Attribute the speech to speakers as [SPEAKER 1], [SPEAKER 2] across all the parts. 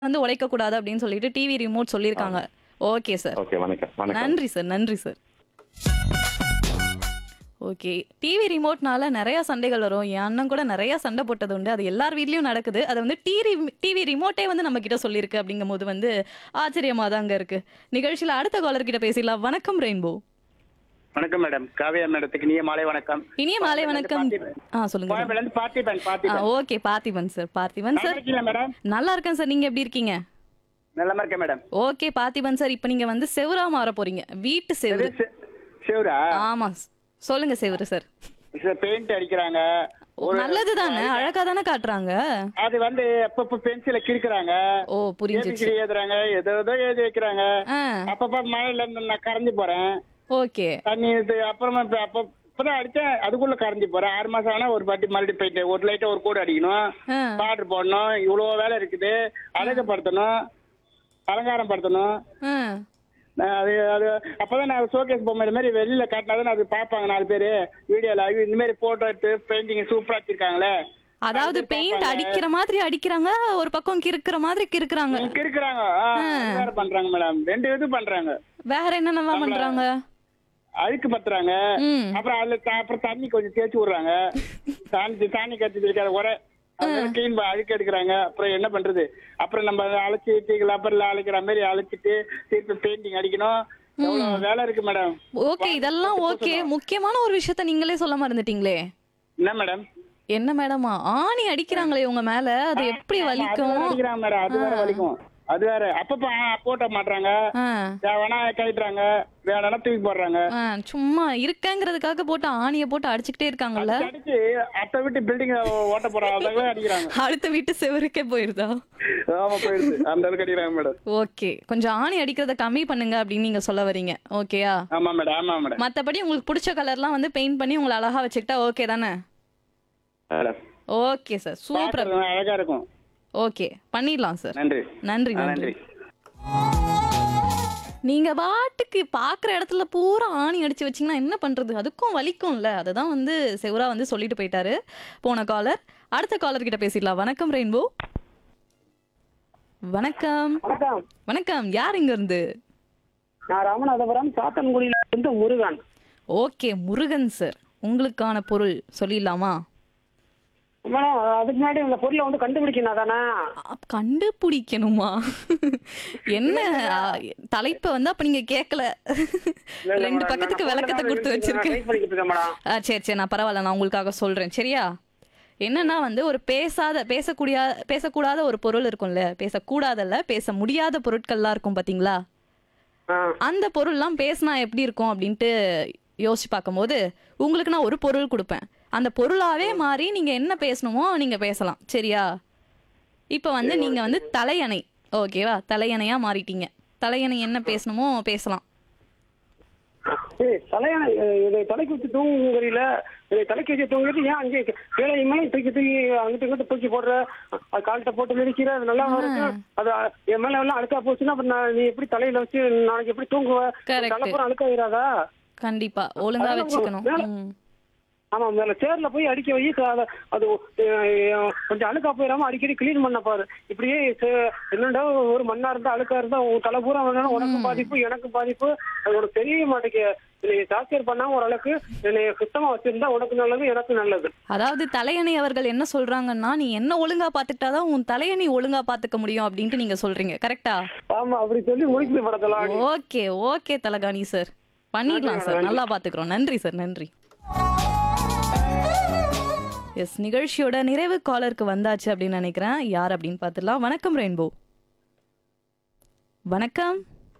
[SPEAKER 1] வந்து உழைக்கக்கூடாது அப்படின்னு சொல்லிட்டு டிவி ரிமோட் சொல்லியிருக்காங்க ஓகே சார்
[SPEAKER 2] ஓகே வணக்கம் வணக்கம்
[SPEAKER 1] நன்றி சார் நன்றி சார் ஓகே டிவி ரிமோட்னால நிறைய சண்டைகள் வரும் என் அண்ணன் கூட நிறைய சண்டை போட்டது உண்டு அது எல்லார் வீட்லயும் நடக்குது அது வந்து டிவி டிவி ரிமோட்டே வந்து நம்ம கிட்ட சொல்லியிருக்கு அப்படிங்கும் போது வந்து ஆச்சரியமா தாங்க இருக்கு நிகழ்ச்சியில அடுத்த காலர் கிட்ட பேசிடலாம் வணக்கம் ரெயின்போ
[SPEAKER 3] வணக்கம் மேடம் காவியா மேடத்துக்கு இனிய மாலை வணக்கம்
[SPEAKER 1] இனிய மாலை வணக்கம் ஆ சொல்லுங்க
[SPEAKER 3] கோயம்பேடுல இருந்து பார்த்திபன்
[SPEAKER 1] ஆ
[SPEAKER 3] பார்த்திபன்
[SPEAKER 1] ஓகே பார்த்திபன் சார் பார்த்திபன்
[SPEAKER 3] நல்லா
[SPEAKER 1] சார்
[SPEAKER 3] இருக்கீங்களா மேடம்
[SPEAKER 1] நல்லா இருக்கேன் சார் நீங்க எப்படி இருக்கீங்க
[SPEAKER 3] நல்லமா இருக்கேன் மேடம்
[SPEAKER 1] ஓகே பார்த்திபன் சார் இப்போ நீங்க வந்து செவரா மாற போறீங்க வீட்டு செவரு
[SPEAKER 3] செ- சிவரா
[SPEAKER 1] ஆமா சொல்லுங்க செவரு சார்
[SPEAKER 3] பெயிண்ட் அடிக்கிறாங்க
[SPEAKER 1] நல்லது தானே அழகா தானே காட்டுறாங்க
[SPEAKER 3] அது வந்து அப்பப்ப பென்சில கிறுக்குறாங்க
[SPEAKER 1] ஓ புரிஞ்சிச்சு
[SPEAKER 3] ஏபிசிடி எழுதுறாங்க ஏதோ ஏதோ எழுதி வைக்கிறாங்க
[SPEAKER 1] ஆ
[SPEAKER 3] அப்பப்ப மழையில இருந்து நான் கரைஞ்சு போறேன்
[SPEAKER 1] ஓகே
[SPEAKER 3] தண்ணி இது அப்புறமா இப்ப அப்ப இப்பதான் அடிச்சேன் அதுக்குள்ள கரைஞ்சு போறேன் ஆறு மாசம் ஆனா ஒரு பாட்டி மறுபடியும் போயிட்டு ஒரு லைட்டா ஒரு கோடு அடிக்கணும்
[SPEAKER 1] ஆ
[SPEAKER 3] பார்டர் போடணும் இவ்வளவு வேலை இருக்குது அழகுபடுத்தணும் அலங்காரம் படுத்தணும்
[SPEAKER 1] ஆ
[SPEAKER 3] நான் அது அது அப்பதான் நான் ஷோகேஸ் பொம்மை மாதிரி வெளியில காட்டினாதான் அது பார்ப்பாங்க நாலு பேரு வீடியோல இந்த மாதிரி போட்டோ எடுத்து பெயிண்டிங் சூப்பரா வச்சிருக்காங்களே
[SPEAKER 1] அதாவது பெயிண்ட் அடிக்கிற மாதிரி அடிக்கிறாங்க ஒரு பக்கம் கிறுக்குற மாதிரி கிறுக்குறாங்க
[SPEAKER 3] இருக்கிறாங்க வேற பண்றாங்க மேடம் ரெண்டு இது பண்றாங்க
[SPEAKER 1] வேற என்னென்னலாம் பண்றாங்க
[SPEAKER 3] அழுக்கு பத்துறாங்க
[SPEAKER 1] ம்
[SPEAKER 3] அப்புறம் அதுல த- அப்புறம் தண்ணி கொஞ்சம் தேய்ச்சி விடுறாங்க தண்ணி தண்ணி கட்டி இருக்காது உரை கிளீன் அழுக்கு எடுக்கிறாங்க அப்புறம் என்ன பண்றது அப்புறம் நம்ம அதை அழைச்சி தீக்கல அப்புறம் அழைக்கிற மாதிரி அழைச்சிட்டு திருப்பி பெயிண்டிங் அடிக்கணும் எவ்வளவு வேலை இருக்கு மேடம்
[SPEAKER 1] ஓகே இதெல்லாம் ஓகே முக்கியமான ஒரு விஷயத்த நீங்களே சொல்ல மறந்துட்டீங்களே
[SPEAKER 3] என்ன மேடம்
[SPEAKER 1] என்ன மேடமா ஆணி அடிக்கிறாங்களே உங்க மேல அது எப்படி
[SPEAKER 3] அது
[SPEAKER 1] வலிக்கும்
[SPEAKER 3] வேற அடிக்கிறாங்க மேடம் அது வேற வலிக்கும் அது வேற அப்பப்ப ஆ, போட்ட மாட்டாங்க
[SPEAKER 1] ஆ
[SPEAKER 3] வேணா கழிட்டுறாங்க வேணா தூக்கி போடுறாங்க
[SPEAKER 1] ஆ, சும்மா இருக்கேங்கிறதுக்காக போட்டு ஆணியை போட்டு அடிச்சுக்கிட்டே இருக்காங்கல்ல
[SPEAKER 3] அடிச்சு அத்தை விட்டு பில்டிங் ஓட்ட போறாங்க அதான் அடிக்கிறாங்க
[SPEAKER 1] அடுத்த வீட்டு செவருக்கே போயிருதா
[SPEAKER 3] ஆமா போயிடுது அந்த அளவுக்கு அடிக்கிறாங்க மேடம்
[SPEAKER 1] ஓகே கொஞ்சம் ஆணி அடிக்கிறத கம்மி பண்ணுங்க அப்படின்னு நீங்க சொல்ல வரீங்க ஓகேயா
[SPEAKER 3] ஆமா மேடம் ஆமா மேடம்
[SPEAKER 1] மத்தபடி உங்களுக்கு பிடிச்ச கலர்லாம் வந்து பெயிண்ட் பண்ணி உங்களை அழகா வச்சுக்கிட்டா ஓகே தானே
[SPEAKER 3] மேடம்
[SPEAKER 1] ஓகே சார் சூப்பர்
[SPEAKER 3] பார்க்கறது அழகா இருக்கும்
[SPEAKER 1] ஓகே பண்ணிடலாம் சார்
[SPEAKER 3] நன்றி
[SPEAKER 1] நன்றி
[SPEAKER 3] ஆ,
[SPEAKER 1] நன்றி
[SPEAKER 3] நன்றி
[SPEAKER 1] நீங்க பாட்டுக்கு பாக்குற இடத்துல பூரா ஆணி அடிச்சு வச்சீங்கன்னா என்ன பண்றது அதுக்கும் வலிக்கும்ல அதுதான் வந்து செவரா வந்து சொல்லிட்டு போயிட்டாரு போன காலர் அடுத்த காலர் கிட்ட பேசிடலாம் வணக்கம் ரெயின்போ வணக்கம்
[SPEAKER 4] வணக்கம்
[SPEAKER 1] வணக்கம் யார் இங்க இருந்து
[SPEAKER 4] நான் ராமநாதபுரம் சாத்தன்குடியில இருந்து முருகன்
[SPEAKER 1] ஓகே முருகன் சார் உங்களுக்கான பொருள் சொல்லிடலாமா
[SPEAKER 4] மேடம் அதுக்கு முன்னாடி இந்த பொருளை வந்து கண்டுபிடிக்கணும் தானே
[SPEAKER 1] அப்- கண்டுபிடிக்கணுமா என்ன ஆ, தலைப்பை வந்து அப்ப நீங்க கேட்கல ரெண்டு பக்கத்துக்கு விளக்கத்தை கொடுத்து வச்சிருக்கேன்
[SPEAKER 4] ட்ரை பண்ணிக்கிட்டு இருக்கேன் மேடம்
[SPEAKER 1] ஆ சரி சரி நான் பரவாயில்ல நான் உங்களுக்காக சொல்றேன் சரியா என்னன்னா வந்து ஒரு பேசாத பேசக்கூடிய பேசக்கூடாத ஒரு பொருள் இருக்கும்ல பேசக்கூடாதல்ல பேச முடியாத பொருட்கள்லாம் இருக்கும் பாத்தீங்களா
[SPEAKER 4] ஆ,
[SPEAKER 1] அந்த பொருள்லாம் பேசினா எப்படி இருக்கும் அப்படின்ட்டு யோசிச்சு பார்க்கும்போது உங்களுக்கு நான் ஒரு பொருள் கொடுப்பேன் அந்த பொருளாவே மாறி நீங்க என்ன பேசணுமோ நீங்க பேசலாம் சரியா இப்போ வந்து நீங்க வந்து தலையணை ஓகேவா தலையணையா மாறிட்டீங்க தலையணை என்ன பேசணுமோ பேசலாம்
[SPEAKER 4] சரி தலையான இதை தலைக்கு வச்சு தூங்குறீல இதை தலைக்கு வச்சு தூங்குறது ஏன் அங்கே கீழே மேலே தூக்கி தூக்கி அங்கிட்டு இங்கிட்டு தூக்கி போடுற அது கால்கிட்ட போட்டு மிதிக்கிற அது நல்லா இருக்கு அது என் மேல எல்லாம் அழுக்கா போச்சுன்னா அப்புறம் நான் நீ எப்படி தலையில வச்சு நாளைக்கு எப்படி தூங்குவ
[SPEAKER 1] Correct.
[SPEAKER 4] தலைப்புறம் அழுக்காயிராதா
[SPEAKER 1] கண்டிப்பா ஒழுங்கா
[SPEAKER 4] அதான்
[SPEAKER 1] வச்சுக்கணும்
[SPEAKER 4] மேல-
[SPEAKER 1] ம்.
[SPEAKER 4] ஆமா மேல சேர்ல போய் அடிக்க வை அது அது அஹ், கொஞ்சம் அழுக்கா போயிடாம அடிக்கடி கிளீன் பண்ண பாரு இப்படியே சே- என்னடா ஒரு மண்ணா இருந்தா அழுக்கா இருந்தா உன் தலை பூரா வேணாலும் உனக்கும் பாதிப்பு எனக்கும் பாதிப்பு அது உனக்கு தெரிய மாட்டேங்க என்னை டார்ச்சர் பண்ணாம ஓரளவுக்கு என்னை சுத்தமா வச்சிருந்தா உனக்கு நல்லது எனக்கு நல்லது
[SPEAKER 1] அதாவது தலையணை அவர்கள் என்ன சொல்றாங்கன்னா நீ என்ன ஒழுங்கா பாத்துக்கிட்டாதான் உன் தலையணை ஒழுங்கா பாத்துக்க முடியும் அப்படின்ட்டு நீங்க சொல்றீங்க கரெக்டா
[SPEAKER 4] ஆமா அப்படி சொல்லி முடிக்குது படத்தெல்லாம்
[SPEAKER 1] ஓகே ஓகே தலகாணி சார் பண்ணிடலாம் சார் நல்லா பாத்துக்கிறோம் நன்றி சார் நன்றி எஸ் நிகழ்ச்சியோட நிறைவு காலருக்கு வந்தாச்சு அப்படின்னு நினைக்கிறேன் யார் அப்படின்னு பார்த்துடலாம் வணக்கம் ரெயின்போ வணக்கம்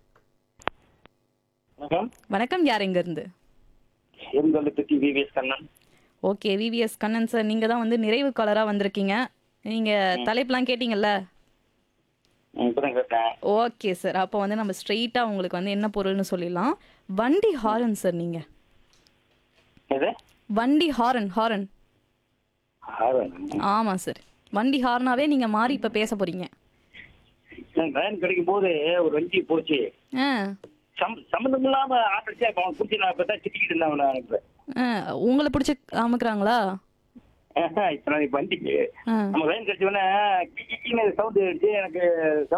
[SPEAKER 3] வணக்கம்
[SPEAKER 1] வணக்கம் யார் எங்க இருந்து
[SPEAKER 3] எங்கள்கிட்ட VVS Kannan
[SPEAKER 1] okay VVS Kannan sir நீங்க தான் வந்து நிறைவு காலரா வந்திருக்கீங்க நீங்க தலைப்புலாம் கேட்டீங்கல்ல
[SPEAKER 3] இப்பதான் கேட்டேன்
[SPEAKER 1] ஓகே சார் அப்போ வந்து நம்ம ஸ்ட்ரெயிட்டாக உங்களுக்கு வந்து என்ன பொருள்னு சொல்லிடலாம் வண்டி ஹாரன் சார் நீங்க
[SPEAKER 3] எது
[SPEAKER 1] வண்டி ஹாரன் ஹாரன்
[SPEAKER 3] ஆர்வம்
[SPEAKER 1] ஆமாம் சார் வண்டி ஹார்னாவே நீங்க மாறி இப்போ பேச போறீங்க
[SPEAKER 3] வேன் கிடைக்கும் போது ஒரு வண்டி போச்சு
[SPEAKER 1] ஆ
[SPEAKER 3] சம் சம்மந்தம் இல்லாம ஆட்டடிச்சு அப்ப அவன் குடிச்சு நான் இப்பதான் திட்டிக்கிட்டு இருந்தேன் அவனை எனக்கு
[SPEAKER 1] ஆ உங்களை பிடிச்ச அமுக்குறாங்களா
[SPEAKER 3] இப்ப நான் வண்டிக்கு
[SPEAKER 1] ஆ
[SPEAKER 3] நம்ம வேன் கிடைச்ச உடனே சவுண்ட் அடிச்சு எனக்கு